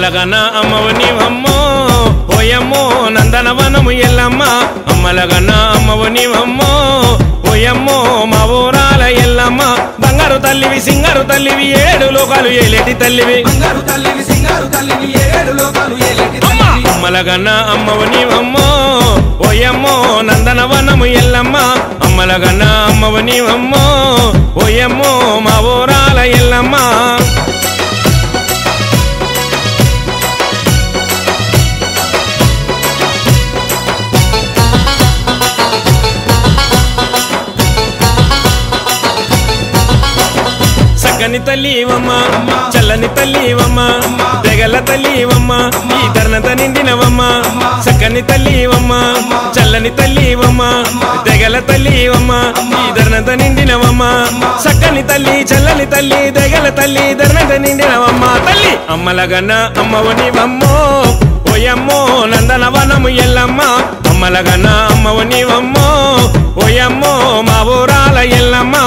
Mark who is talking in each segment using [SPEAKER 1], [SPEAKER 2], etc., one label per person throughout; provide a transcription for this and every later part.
[SPEAKER 1] అమ్మలగన్న అమ్మవు నీవమ్మో ఓయమ్మో నందనవనము ఎల్లమ్మ అమ్మలగన్న అమ్మవు నీవమ్మో ఓయమ్మో మా ఊరాల ఎల్లమ్మ బంగారు తల్లివి సింగారు తల్లివి ఏడు లోకాలు ఏలేటి తల్లివి
[SPEAKER 2] బంగారు తల్లివి సింగారు తల్లివి ఏడు లోకాలు ఏలేటి
[SPEAKER 1] అమ్మ
[SPEAKER 2] తల్లివి
[SPEAKER 1] అమ్మలగన్న అమ్మవు నీవమ్మో ఓయమ్మో నందనవనము ఎల్లమ్మ అమ్మలగన్న అమ్మవు నీవమ్మో ఓయమ్మో మా ఊరాల ఎల్లమ్మ సక్కని తల్లివమ్మ చల్లని తల్లివమ్మ తెగల తల్లివమ్మ ఈ ధర్నత నిండినవమ్మ సక్కని తల్లివమ్మ చల్లని తల్లివమ్మ తెగల తల్లివమ్మ ఈ ధర్నత నిండినవమ్మ సక్కని తల్లి చల్లని తల్లి తెగల తల్లి ధర్నత నిండినవమ్మ తల్లి అమ్మలగన్న అమ్మవనివమ్మో ఓయమ్మో నందనవనము ఎల్లమ్మ అమ్మలగన్న అమ్మవనివమ్మో ఓయమ్మో మా ఊరాల ఎల్లమ్మ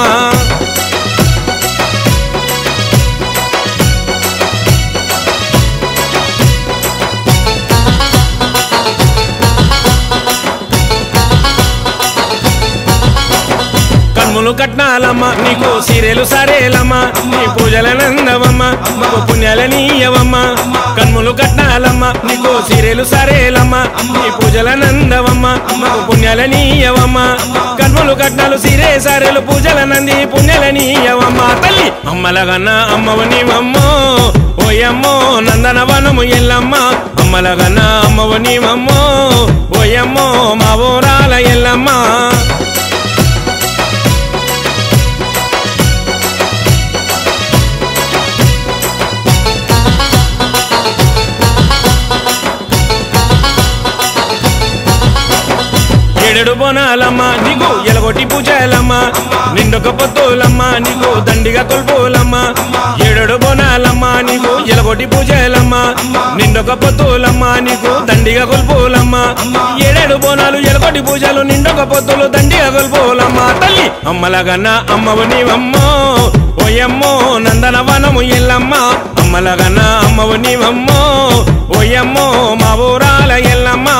[SPEAKER 1] కన్ములు కట్నాలమ్మ నీకు సీరెలు సరేలమ్మ నీ పూజల నందవమ్మ నీకు పుణ్యాల నీయవమ్మ కన్ములు కట్నాలమ్మ నీకు సీరెలు సరేలమ్మ నీ పూజల నందవమ్మ నీకు పుణ్యాల నీయవమ్మ కన్ములు కట్నాలు సీరే సరేలు పూజల నంది పుణ్యాల నీయవమ్మ తల్లి అమ్మలగన్న అమ్మవ నీవమ్మో ఓయమ్మో నందనవనము ఎల్లమ్మ అమ్మలగన్న అమ్మవ నీవమ్మో ఓయమ్మో మా ఊరాల ఎల్లమ్మ ఏడెడు బోనాలమ్మ నీకు ఎలగొట్టి పూజలమ్మ నిండొక పొత్తులమ్మ నీకు దండిగా కొల్పోలమ్మ ఏడెడు బోనాలమ్మ నీకు ఎలగొట్టి పూజలమ్మ నిండొక పొత్తులమ్మ నీకు దండిగా కొల్పోలమ్మ ఏడేడు బోనాలు ఎలగొట్టి పూజలు నిండొక పొత్తులు దండిగా కొల్పోలమ్మ తల్లి అమ్మలగన్న అమ్మవు నీవమ్మో ఓయమ్మో నందనవనము ఎల్లమ్మ అమ్మలగన్న అమ్మవు నీవమ్మో ఓయమ్మో మా ఊరాల ఎల్లమ్మ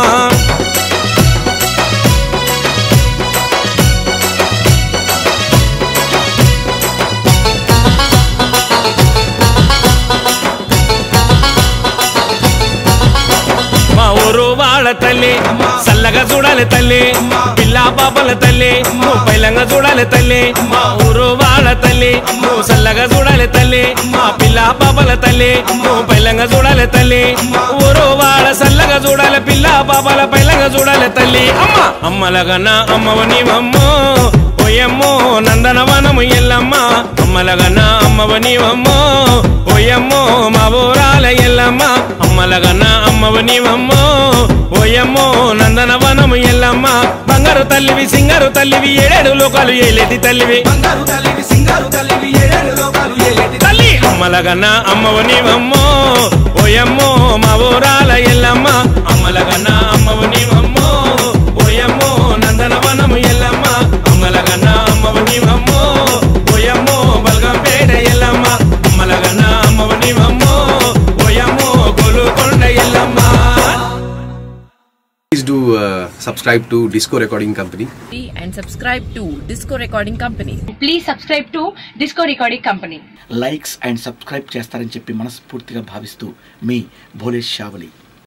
[SPEAKER 1] మా ఊరు వాళ్ళ తల్లి చల్లగా చూడాలి తల్లి పిల్లా పాపల తల్లి నువ్వు పైలంగా చూడాలి తల్లి మా ఊరు వాళ్ళ తల్లి నువ్వు చల్లగా చూడాలి తల్లి మా పిల్లా పాపల తల్లి నువ్వు పైలంగా చూడాలి తల్లి ఊరు వాళ్ళ చల్లగా చూడాలి పిల్లా పాపల పైలంగా చూడాలి తల్లి అమ్మ అమ్మలగన్న అమ్మవ నీవమ్మో ఓయమ్మో నందనవనము ఎల్లమ్మ అమ్మలగన్న అమ్మవ నీవమ్మో ఓయమ్మో మా ఊరాల ఎల్లమ్మ అమ్మలగన్న అమ్మవ నీవమ్మో ఓయమ్మో నందనవనము ఎల్లమ్మ బంగారు తల్లివి సింగారు తల్లివి ఏడేడు లోకాలు ఏలేటి తల్లివి
[SPEAKER 2] బంగారు తల్లివి సింగారు తల్లివి ఏడు లోకాలు ఏలేటి
[SPEAKER 1] తల్లి అమ్మలగన్న అమ్మవ నీవమ్మో ఓయమ్మో మా ఊరాల ఎల్లమ్మ అమ్మలగన్న అమ్మవ నీవమ్మో ఓయమ్మో నందనవనము ఎల్లమ్మ అమ్మలగన్న అమ్మవ నీవమ్మో ఓయమ్మో బల్గంపేట ఎల్లమ్మ అమ్మలగన్న అమ్మవ నీవమ్మో ఓయమ్మో Golconda Yellamma
[SPEAKER 3] Please do uh, subscribe to Disco Recording Company.
[SPEAKER 4] and subscribe to Disco Recording Company.
[SPEAKER 5] Please subscribe to Disco Recording Company
[SPEAKER 6] likes and subscribe చేస్తారని చెప్పి మనస్ఫూర్తిగా భావిస్తూ మీ భోలేష్ షావలి